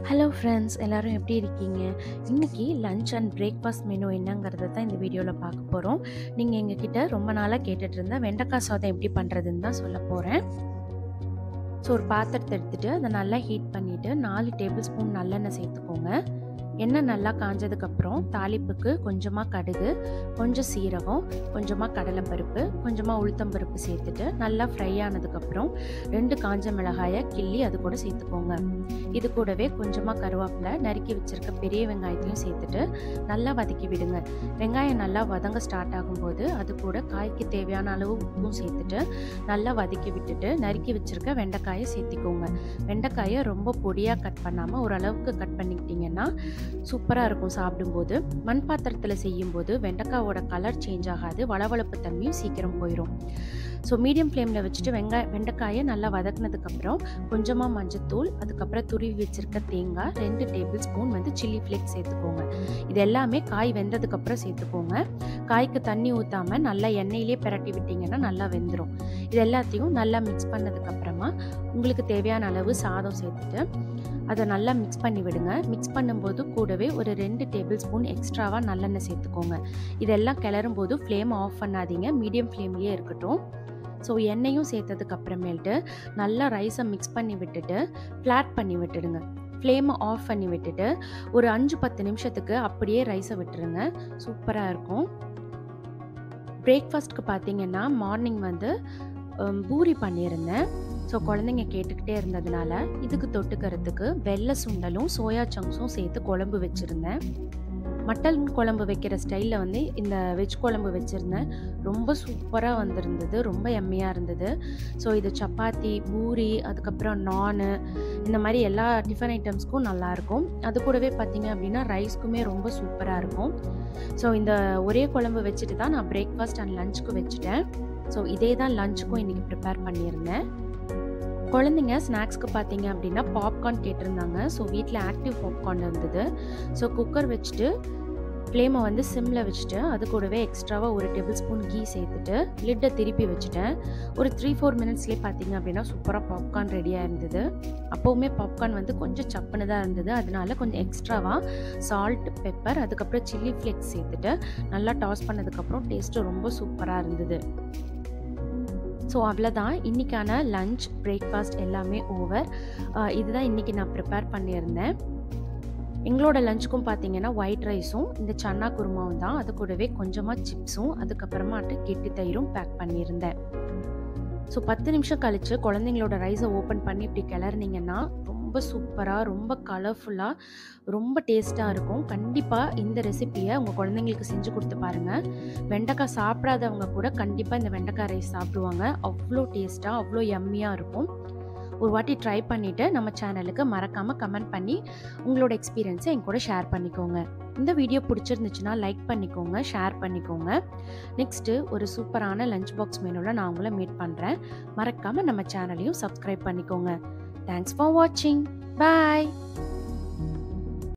hello friends எல்லாரும் எப்படி இருக்கீங்க இன்னைக்கு லஞ்ச் அண்ட் பிரேக்ஃபாஸ்ட் மெனு என்னங்கிறத தான் இந்த வீடியோவில் பார்க்க போகிறோம் நீங்கள் எங்ககிட்ட ரொம்ப நாளாக கேட்டுட்டு இருந்த வெண்டைக்காய் சாதம் எப்படி பண்ணுறதுன்னு தான் சொல்ல போகிறேன் ஸோ ஒரு பாத்திரத்தை எடுத்துகிட்டு அதை நல்லா ஹீட் பண்ணிவிட்டு நாலு டேபிள் ஸ்பூன் நல்லெண்ணெய் சேர்த்துக்கோங்க எண்ணெய் நல்லா காஞ்சதுக்கப்புறம் தாளிப்புக்கு கொஞ்சமாக கடுகு கொஞ்சம் சீரகம் கொஞ்சமாக கடலைப்பருப்பு கொஞ்சமாக உளுத்தம்பருப்பு சேர்த்துட்டு நல்லா ஃப்ரை ஆனதுக்கப்புறம் ரெண்டு காஞ்ச மிளகாயை கிள்ளி அது கூட சேர்த்துக்கோங்க இது கூடவே கொஞ்சமாக கருவேப்பிலை நறுக்கி வச்சுருக்க பெரிய வெங்காயத்தையும் சேர்த்துட்டு நல்லா வதக்கி விடுங்க வெங்காயம் நல்லா வதங்க ஸ்டார்ட் ஆகும்போது அது கூட காய்க்கு தேவையான அளவு உப்பும் சேர்த்துட்டு நல்லா வதக்கி விட்டுட்டு நறுக்கி வச்சுருக்க வெண்டைக்காயை சேர்த்திக்கோங்க வெண்டைக்காயை ரொம்ப பொடியாக கட் பண்ணாமல் ஓரளவுக்கு கட் பண்ணிக்கிட்டிங்கன்னா சூப்பராக இருக்கும் சாப்பிடும்போது மண் பாத்திரத்தில் செய்யும்போது வெண்டைக்காயோட கலர் சேஞ்ச் ஆகாது வளவளப்பு தன்மையும் சீக்கிரம் போயிடும் ஸோ மீடியம் ஃப்ளேமில் வச்சுட்டு வெங்காய வெண்டைக்காயை நல்லா வதக்குனதுக்கப்புறம் கொஞ்சமாக மஞ்சத்தூள் அதுக்கப்புறம் துருவி வச்சுருக்க தேங்காய் ரெண்டு டேபிள் ஸ்பூன் வந்து சில்லி ஃப்ளேக்ஸ் சேர்த்துக்கோங்க இது எல்லாமே காய் வெந்ததுக்கப்புறம் சேர்த்துக்கோங்க காய்க்கு தண்ணி ஊற்றாமல் நல்லா எண்ணெயிலே பிரட்டி விட்டிங்கன்னா நல்லா வெந்துடும் இது எல்லாத்தையும் நல்லா மிக்ஸ் பண்ணதுக்கப்புறமா உங்களுக்கு தேவையான அளவு சாதம் சேர்த்துட்டு அதை நல்லா மிக்ஸ் பண்ணி விடுங்க மிக்ஸ் பண்ணும்போது கூடவே ஒரு ரெண்டு டேபிள் ஸ்பூன் எக்ஸ்ட்ராவாக நல்லெண்ணெய் சேர்த்துக்கோங்க இதெல்லாம் கிளறும் போது ஃப்ளேம் ஆஃப் பண்ணாதீங்க மீடியம் ஃப்ளேம்லேயே இருக்கட்டும் ஸோ எண்ணெயும் சேர்த்ததுக்கு அப்புறமேல்ட்டு நல்லா ரைஸை மிக்ஸ் பண்ணி விட்டுட்டு ஃப்ளாட் பண்ணி விட்டுடுங்க ஃப்ளேமை ஆஃப் பண்ணி விட்டுட்டு ஒரு அஞ்சு பத்து நிமிஷத்துக்கு அப்படியே ரைஸை விட்டுருங்க சூப்பராக இருக்கும் பிரேக்ஃபாஸ்ட்க்கு பார்த்தீங்கன்னா மார்னிங் வந்து பூரி பண்ணியிருந்தேன் ஸோ குழந்தைங்க கேட்டுக்கிட்டே இருந்ததுனால இதுக்கு தொட்டுக்கிறதுக்கு வெள்ளை சுண்டலும் சோயா சங்ஸும் சேர்த்து குழம்பு வச்சுருந்தேன் மட்டன் குழம்பு வைக்கிற ஸ்டைலில் வந்து இந்த வெஜ் குழம்பு வச்சுருந்தேன் ரொம்ப சூப்பராக வந்திருந்தது ரொம்ப எம்மையாக இருந்தது ஸோ இது சப்பாத்தி பூரி அதுக்கப்புறம் நானு இந்த மாதிரி எல்லா டிஃபன் ஐட்டம்ஸ்க்கும் நல்லாயிருக்கும் அது கூடவே பார்த்தீங்க அப்படின்னா ரைஸ்க்குமே ரொம்ப சூப்பராக இருக்கும் ஸோ இந்த ஒரே குழம்பு வச்சுட்டு தான் நான் பிரேக்ஃபாஸ்ட் அண்ட் லஞ்சுக்கு வச்சுட்டேன் ஸோ இதே தான் லஞ்சுக்கும் இன்றைக்கி ப்ரிப்பேர் பண்ணியிருந்தேன் குழந்தைங்க ஸ்நாக்ஸ்க்கு பார்த்தீங்க அப்படின்னா பாப்கார்ன் கேட்டிருந்தாங்க ஸோ வீட்டில் ஆக்டிவ் பாப்கார்ன் இருந்தது ஸோ குக்கர் வச்சுட்டு ஃப்ளேமை வந்து சிம்மில் வச்சுட்டு அது கூடவே எக்ஸ்ட்ராவாக ஒரு டேபிள் ஸ்பூன் கீ சேர்த்துட்டு லிட்டை திருப்பி வச்சுட்டேன் ஒரு த்ரீ ஃபோர் மினிட்ஸ்லேயே பார்த்தீங்க அப்படின்னா சூப்பராக பாப்கார்ன் ரெடியாக இருந்தது அப்போவுமே பாப்கார்ன் வந்து கொஞ்சம் சப்புன்னு தான் இருந்தது அதனால கொஞ்சம் எக்ஸ்ட்ராவாக சால்ட் பெப்பர் அதுக்கப்புறம் சில்லி ஃப்ளேக்ஸ் சேர்த்துட்டு நல்லா டாஸ் பண்ணதுக்கப்புறம் டேஸ்ட்டு ரொம்ப சூப்பராக இருந்தது ஸோ அவ்வளோதான் இன்றைக்கான லஞ்ச் பிரேக்ஃபாஸ்ட் எல்லாமே ஓவர் இதுதான் இன்றைக்கி நான் ப்ரிப்பேர் பண்ணியிருந்தேன் எங்களோட லஞ்சுக்கும் பார்த்தீங்கன்னா ஒயிட் ரைஸும் இந்த சன்னா குருமாவும் தான் அது கூடவே கொஞ்சமாக சிப்ஸும் அதுக்கப்புறமாட்டு கெட்டி தயிரும் பேக் பண்ணியிருந்தேன் ஸோ பத்து நிமிஷம் கழித்து குழந்தைங்களோட ரைஸை ஓப்பன் பண்ணி இப்படி கிளறினீங்கன்னா ரொம்ப சூப்பராக ரொம்ப கலர்ஃபுல்லாக ரொம்ப டேஸ்ட்டாக இருக்கும் கண்டிப்பாக இந்த ரெசிப்பியை உங்கள் குழந்தைங்களுக்கு செஞ்சு கொடுத்து பாருங்கள் வெண்டைக்காய் சாப்பிடாதவங்க கூட கண்டிப்பாக இந்த வெண்டைக்காய் ரைஸ் சாப்பிடுவாங்க அவ்வளோ டேஸ்ட்டாக அவ்வளோ எம்மியாக இருக்கும் ஒரு வாட்டி ட்ரை பண்ணிவிட்டு நம்ம சேனலுக்கு மறக்காமல் கமெண்ட் பண்ணி உங்களோட எக்ஸ்பீரியன்ஸை என் கூட ஷேர் பண்ணிக்கோங்க இந்த வீடியோ பிடிச்சிருந்துச்சுன்னா லைக் பண்ணிக்கோங்க ஷேர் பண்ணிக்கோங்க நெக்ஸ்ட்டு ஒரு சூப்பரான லஞ்ச் பாக்ஸ் மெனுவில் நான் உங்களை மீட் பண்ணுறேன் மறக்காமல் நம்ம சேனலையும் சப்ஸ்கிரைப் பண்ணிக்கோங்க தேங்க்ஸ் ஃபார் வாட்சிங் பாய்